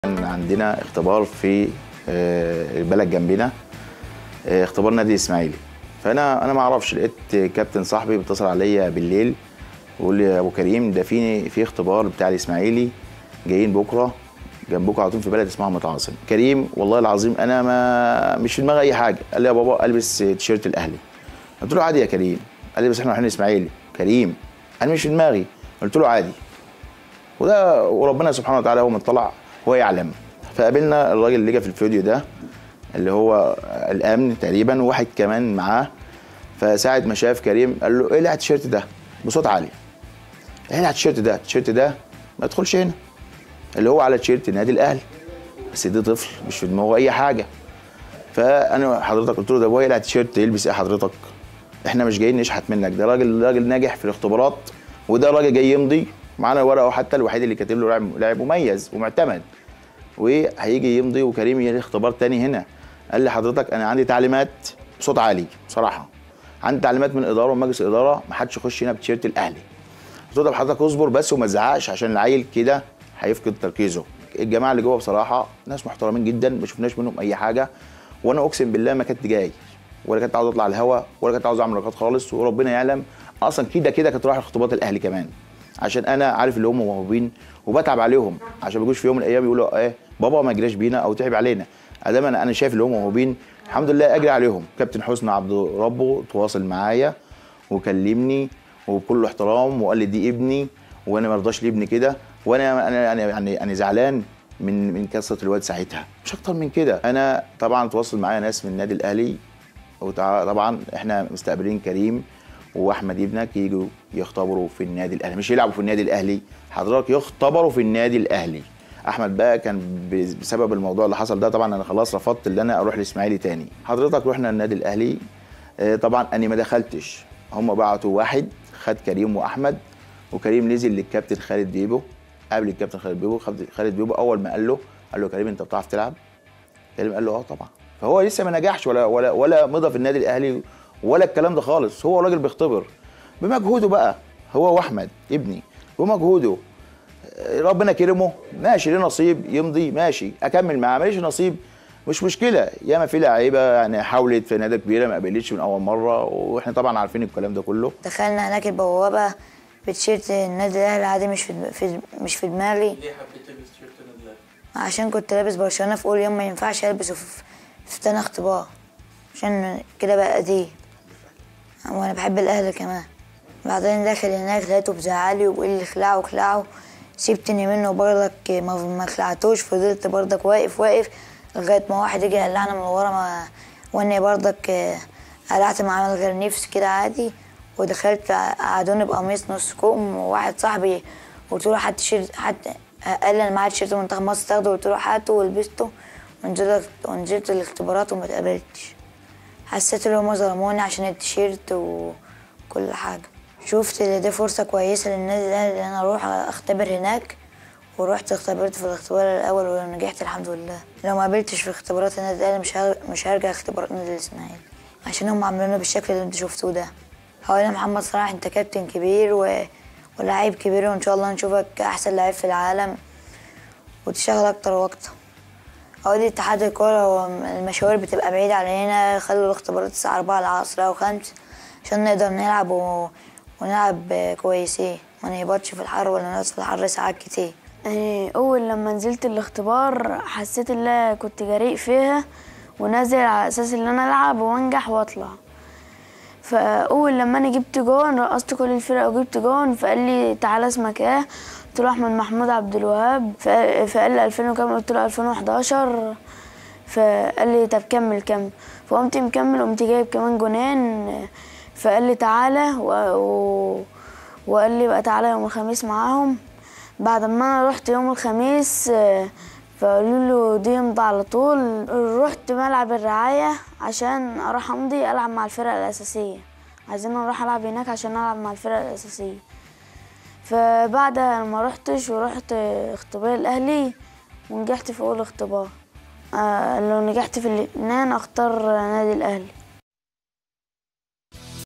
كان عندنا اختبار في آه، البلد جنبنا آه، اختبار نادي الاسماعيلي فانا انا ما اعرفش لقيت كابتن صاحبي بيتصل عليا بالليل بيقول لي يا ابو كريم ده في في اختبار بتاع الاسماعيلي جايين بكره جنبكم على طول في بلد اسمها متعاصم كريم والله العظيم انا ما مش في دماغي اي حاجه قال لي يا بابا البس تيشيرت الاهلي قلت له عادي يا كريم قال لي بس احنا رايحين الاسماعيلي كريم انا مش في دماغي قلت له عادي وده وربنا سبحانه وتعالى هو مطلع هو يعلم فقابلنا الراجل اللي جه في الفيديو ده اللي هو الامن تقريبا وواحد كمان معاه فساعة ما شاف كريم قال له ايه اللي على التيشيرت ده بصوت عالي ايه اللي على التيشيرت ده التيشيرت ده ما يدخلش هنا اللي هو على تيشيرت النادي الاهلي بس ده طفل مش في دماغه اي حاجه فانا حضرتك قلت له ده ابويا اللي على التيشيرت يلبس ايه حضرتك احنا مش جايين نشحت منك ده راجل راجل ناجح في الاختبارات وده راجل جاي يمضي معانا ورقه حتى الوحيد اللي كاتب له لاعب لاعب مميز ومعتمد وهيجي يمضي وكريم يجي اختبار تاني هنا قال لي حضرتك انا عندي تعليمات بصوت عالي بصراحه عندي تعليمات من اداره ومجلس اداره ما حدش يخش هنا بتيشيرت الاهلي قلت له طب حضرتك اصبر بس وما تزعقش عشان العيل كده هيفقد تركيزه الجماعه اللي جوه بصراحه ناس محترمين جدا ما شفناش منهم اي حاجه وانا اقسم بالله ما كنت جاي ولا كنت عاوز اطلع الهوا ولا كنت عاوز اعمل لقاءات خالص وربنا يعلم اصلا كده كده كنت رايح اختبارات الاهلي كمان عشان انا عارف اللي هم موهوبين وبتعب عليهم عشان ما يجوش في يوم من الايام يقولوا ايه بابا ما جراش بينا او تعب علينا ادام انا انا شايف اللي هم موهوبين الحمد لله اجري عليهم كابتن حسني عبد ربه تواصل معايا وكلمني وبكل احترام وقال لي دي ابني وانا ما رضاش لي ابني كده وانا انا انا يعني انا زعلان من من قصه الواد ساعتها مش اكتر من كده انا طبعا تواصل معايا ناس من النادي الاهلي وطبعا احنا مستقبلين كريم واحمد ابنك يجوا يختبروا في النادي الاهلي مش يلعبوا في النادي الاهلي حضرتك يختبروا في النادي الاهلي احمد بقى كان بسبب الموضوع اللي حصل ده طبعا انا خلاص رفضت ان انا اروح الاسماعيلي تاني حضرتك رحنا النادي الاهلي آه، طبعا انا ما دخلتش هم بعتوا واحد خد كريم واحمد وكريم نزل للكابتن خالد بيبو قابل الكابتن خالد بيبو خالد- خالد بيبو اول ما قال له قال له كريم انت بتعرف تلعب كريم قال له اه طبعا فهو لسه ما نجحش ولا ولا ولا مضى في النادي الاهلي ولا الكلام ده خالص هو راجل بيختبر بمجهوده بقى هو واحمد ابني بمجهوده آه، ربنا كرمه ماشي ليه نصيب يمضي ماشي اكمل معاه ماليش نصيب مش مشكله ياما في لعيبه يعني حاولت في نادي كبيره ما قبلتش من اول مره واحنا طبعا عارفين الكلام ده كله دخلنا هناك البوابة بتيشيرت النادي الأهلي عادي مش في, في مش في دماغي ليه حبيت تلبس تيشيرت النادي الاهلي؟ عشان كنت لابس برشلونة في أول يوم ما ينفعش ألبسه في, في تاني اختبار عشان كده بقى دي وأنا بحب الأهلي كمان بعدين داخل هناك لقيته بزعلي وبيقول لي اخلعه اخلعه سيبتني منه برضك ما ما خلعتوش فضلت برضك واقف واقف لغاية ما واحد يجي يقلعني من ورا ما واني برضك آه، قلعت معاه من غير نفس كده عادي ودخلت قعدوني بقميص نص كم وواحد صاحبي قلت له هات تيشيرت هات قال لي انا معايا تيشيرت منتخب مصر تاخده قلت له هاته ولبسته ونزلت ونزلت الاختبارات وما اتقبلتش حسيت ان هما ظلموني عشان التيشيرت وكل حاجه شفت ان دي فرصه كويسه للنادي الاهلي ان انا اروح اختبر هناك ورحت اختبرت في الاختبار الاول ونجحت الحمد لله لو ما قابلتش في اختبارات النادي الاهلي مش هر... مش هرجع اختبارات النادي الاسماعيلي عشان هم عاملينه بالشكل اللي انتوا شفتوه ده حوالي محمد صلاح انت كابتن كبير و... ولاعيب كبير وان شاء الله نشوفك احسن لعيب في العالم وتشتغل اكتر واكتر أوقات اتحاد الكورة هو المشاوير بتبقى بعيدة علينا خلوا الاختبارات الساعة أربعة العصر أو خمس عشان نقدر نلعب و... ونلعب كويسين ما نهبطش في الحر ولا نقعد في الحر ساعات كتير يعني أول لما نزلت الاختبار حسيت إن أنا كنت جريء فيها ونازل على أساس إن أنا ألعب وأنجح وأطلع فأول لما أنا جبت جون رقصت كل الفرق وجبت جون فقال لي تعالى اسمك إيه؟ قلت له أحمد محمود عبد الوهاب فقال فقال لي 2000 وكام قلت له 2011 فقال لي طب كمل كمل فقمت مكمل قمت جايب كمان جونين فقال لي تعالى و... و... وقال لي بقى تعالى يوم الخميس معاهم بعد ما انا رحت يوم الخميس آه، فقالوا له دي امضي على طول رحت ملعب الرعاية عشان اروح امضي العب مع الفرق الاساسية عايزين اروح العب هناك عشان العب مع الفرق الاساسية فبعد ما رحتش ورحت اختبار الاهلي ونجحت في اول اختبار آه لو نجحت في الاثنين اختار نادي الاهلي